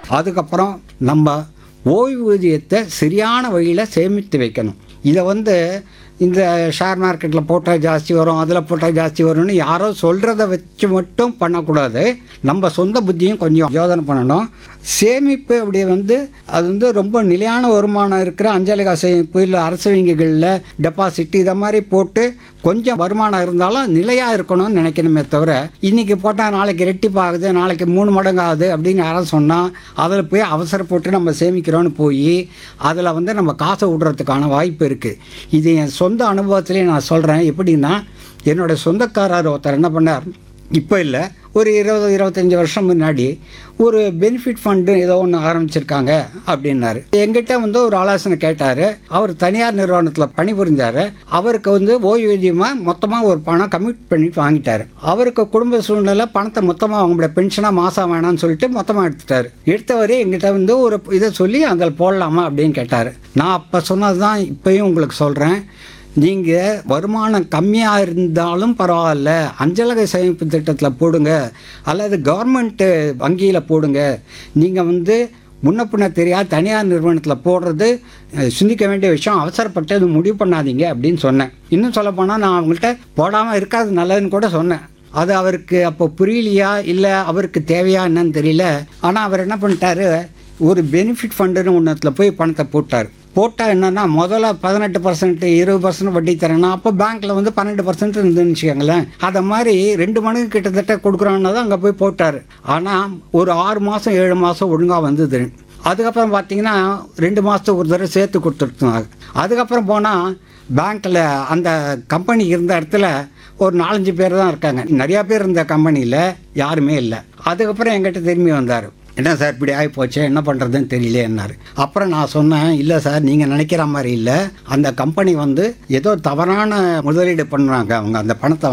அதுக்கப்புறம் நம்ம ஓய்வூதியத்தை சரியான வழியில் சேமித்து வைக்கணும் இதை வந்து இந்த ஷேர் மார்க்கெட்டில் போட்டால் ஜாஸ்தி வரும் அதில் போட்டால் ஜாஸ்தி வரும்னு யாரோ சொல்கிறத வச்சு மட்டும் பண்ணக்கூடாது நம்ம சொந்த புத்தியும் கொஞ்சம் யோசனை பண்ணணும் சேமிப்பு அப்படி வந்து அது வந்து ரொம்ப நிலையான வருமானம் இருக்கிற அஞ்சலக சேமிப்பு இல்லை அரசு வங்கிகளில் டெபாசிட் இதை மாதிரி போட்டு கொஞ்சம் வருமானம் இருந்தாலும் நிலையாக இருக்கணும்னு நினைக்கணுமே தவிர இன்றைக்கி போட்டால் நாளைக்கு ரெட்டிப்பாகுது நாளைக்கு மூணு மடங்கு ஆகுது அப்படின்னு யாரும் சொன்னால் அதில் போய் அவசரப்பட்டு நம்ம சேமிக்கிறோன்னு போய் அதில் வந்து நம்ம காசை விடுறதுக்கான வாய்ப்பு இருக்குது இது என் சொந்த அனுபவத்திலே நான் சொல்கிறேன் எப்படின்னா என்னோடய சொந்தக்காரர் ஒருத்தர் என்ன பண்ணார் இப்போ இல்லை ஒரு இருபது இருபத்தஞ்சி வருஷம் முன்னாடி ஒரு பெனிஃபிட் ஃபண்டு ஏதோ ஒன்று ஆரம்பிச்சிருக்காங்க அப்படின்னாரு எங்கிட்ட வந்து ஒரு ஆலோசனை கேட்டார் அவர் தனியார் நிறுவனத்தில் பணிபுரிஞ்சார் அவருக்கு வந்து ஓய்வூதியமாக மொத்தமாக ஒரு பணம் கமிட் பண்ணிட்டு வாங்கிட்டார் அவருக்கு குடும்ப சூழ்நிலை பணத்தை மொத்தமாக அவங்களோட பென்ஷனாக மாதம் வேணாம்னு சொல்லிட்டு மொத்தமாக எடுத்துட்டார் எடுத்தவரே எங்கிட்ட வந்து ஒரு இதை சொல்லி அதில் போடலாமா அப்படின்னு கேட்டார் நான் அப்போ சொன்னது தான் இப்போயும் உங்களுக்கு சொல்கிறேன் நீங்கள் வருமானம் கம்மியாக இருந்தாலும் பரவாயில்ல அஞ்சலக சேமிப்பு திட்டத்தில் போடுங்க அல்லது கவர்மெண்ட்டு வங்கியில் போடுங்க நீங்கள் வந்து முன்ன பின்ன தெரியாத தனியார் நிறுவனத்தில் போடுறது அஹ், சிந்திக்க வேண்டிய விஷயம் அவசரப்பட்டு அது முடிவு பண்ணாதீங்க அப்படின்னு சொன்னேன் இன்னும் சொல்லப்போனால் நான் அவங்கள்ட்ட போடாமல் இருக்காது நல்லதுன்னு கூட சொன்னேன் அது அவருக்கு அப்போ புரியலையா இல்லை அவருக்கு தேவையா என்னன்னு தெரியல ஆனால் அவர் என்ன பண்ணிட்டாரு ஒரு பெனிஃபிட் ஃபண்டுன்னு ஒன்றத்தில் போய் பணத்தை போட்டார் போட்டால் என்னென்னா முதல்ல பதினெட்டு பர்சன்ட் இருபது பர்சன்ட் வட்டி தரேன்னா அப்போ பேங்க்கில் வந்து பன்னெண்டு பர்சன்ட் இருந்துன்னு வச்சுக்கோங்களேன் அதை மாதிரி ரெண்டு மணிக்கு கிட்டத்தட்ட கொடுக்குறான்னு தான் அங்கே போய் போட்டார் ஆனால் ஒரு ஆறு மாதம் ஏழு மாதம் ஒழுங்காக வந்தது அதுக்கப்புறம் பார்த்தீங்கன்னா ரெண்டு மாதத்துக்கு ஒரு தடவை சேர்த்து கொடுத்துருந்தாங்க அதுக்கப்புறம் போனால் பேங்க்கில் அந்த கம்பெனி இருந்த இடத்துல ஒரு நாலஞ்சு பேர் தான் இருக்காங்க நிறையா பேர் இருந்த கம்பெனியில் யாருமே இல்லை அதுக்கப்புறம் எங்கிட்ட திரும்பி வந்தார் என்ன சார் இப்படி ஆகி போச்சு என்ன பண்ணுறதுன்னு தெரியலையேன்னாரு அப்புறம் நான் சொன்னேன் இல்லை சார் நீங்கள் நினைக்கிற மாதிரி இல்லை அந்த கம்பெனி வந்து ஏதோ தவறான முதலீடு பண்ணுறாங்க அவங்க அந்த பணத்தை